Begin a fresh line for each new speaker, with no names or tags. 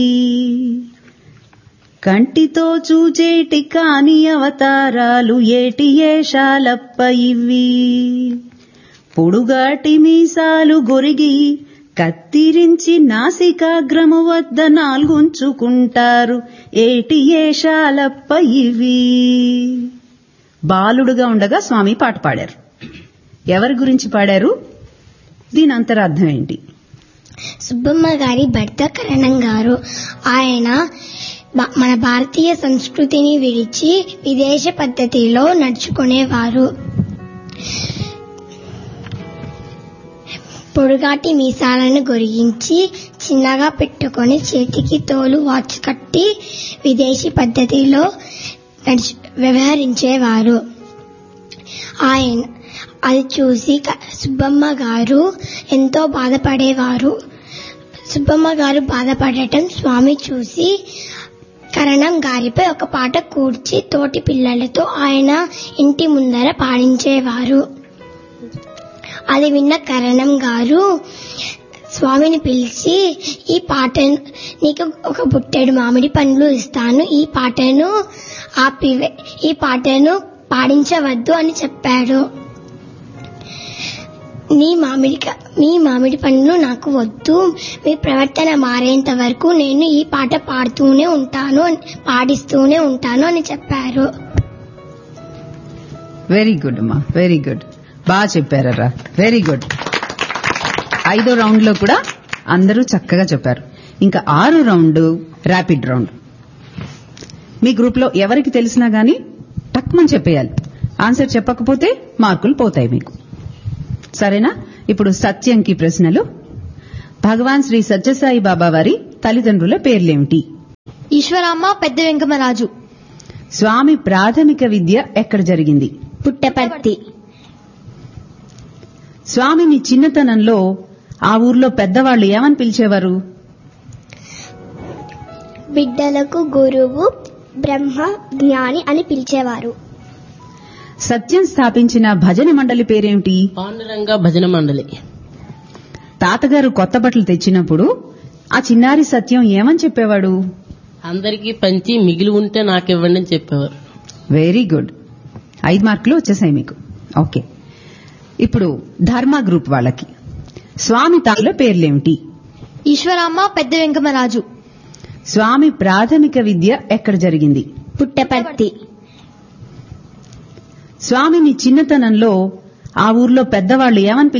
కంటితో చూచేటి కాని అవతారాలు ఏటి ఏషాలప్ప ఇవి పొడుగాటి మీసాలు గొరిగి కత్తిరించి నాసికాగ్రము వద్ద నాలుగుంచుకుంటారు ఏటి ఏషాలప్ప ఇవి బాలుడుగా ఉండగా స్వామి పాట పాడారు ఎవరి గురించి పాడారు దీని అంతరార్థం ఏంటి
సుబ్బమ్మ గారి భర్త కరణం గారు ఆయన బ- మన భారతీయ సంస్కృతిని విడిచి విదేశ పద్ధతిలో నడుచుకునేవారు పొడుగాటి మీసాలను గొరిగించి చిన్నగా పెట్టుకొని చేతికి తోలు వాచ్ కట్టి విదేశీ పద్ధతిలో నడుచు వ్యవహరించేవారు ఆయన అది చూసి క- సుబ్బమ్మ గారు ఎంతో బాధపడేవారు సుబ్బమ్మ గారు బాధపడటం స్వామి చూసి కరణం గారిపై ఒక పాట కూర్చి తోటి పిల్లలతో ఆయన ఇంటి ముందర పాడించేవారు అది విన్న కరణం గారు స్వామిని పిలిచి ఈ పాటను నీకు ఒక బుట్టెడు మామిడి పండ్లు ఇస్తాను ఈ పాటను ఆపి ఈ పాటను పాడించవద్దు అని చెప్పాడు నీ మామిడి క- మీ మామిడి పండ్లు నాకు వద్దు మీ ప్రవర్తన మారేంత వరకు నేను ఈ పాట పాడుతూనే ఉంటాను పాడిస్తూనే ఉంటాను అని చెప్పారు
వెరీ గుడ్ అమ్మా వెరీ గుడ్ బాగా చెప్పారరా వెరీ గుడ్ ఐదో రౌండ్ లో కూడా అందరూ చక్కగా చెప్పారు ఇంకా ఆరు రౌండ్ ర్యాపిడ్ రౌండ్ మీ గ్రూప్ లో ఎవరికి తెలిసినా గానీ టక్మని చెప్పేయాలి ఆన్సర్ చెప్పకపోతే మార్కులు పోతాయి మీకు సరేనా ఇప్పుడు సత్యంకి ప్రశ్నలు భగవాన్ శ్రీ సత్యసాయి బాబా వారి తల్లిదండ్రుల పేర్లేమిటి
ఈశ్వరమ్మ పెద్ద వెంకమరాజు
స్వామి ప్రాథమిక విద్య ఎక్కడ జరిగింది
పుట్టపర్తి
స్వామిని చిన్నతనంలో ఆ ఊర్లో పెద్దవాళ్లు ఏమని పిలిచేవారు
బిడ్డలకు గురువు బ్రహ్మ జ్ఞాని అని పిలిచేవారు
సత్యం స్థాపించిన భజన మండలి పేరేమిటి
పాండురంగ భజన మండలి
తాతగారు కొత్త బట్టలు తెచ్చినప్పుడు ఆ చిన్నారి సత్యం ఏమని చెప్పేవాడు
అందరికీ పంచి మిగిలి ఉంటే నాకివ్వండి అని చెప్పేవారు
వెరీ గుడ్ ఐదు మార్కులు వచ్చేసాయి మీకు ఓకే ఇప్పుడు ధర్మ గ్రూప్ వాళ్ళకి స్వామి తాళ్ళ పేర్లేమిటి
ఈశ్వరమ్మ పెద్ద వెంకమరాజు
స్వామి ప్రాథమిక విద్య ఎక్కడ జరిగింది
పుట్టపర్తి
స్వామిని చిన్నతనంలో ఆ ఊర్లో పెద్దవాళ్లు ఏమని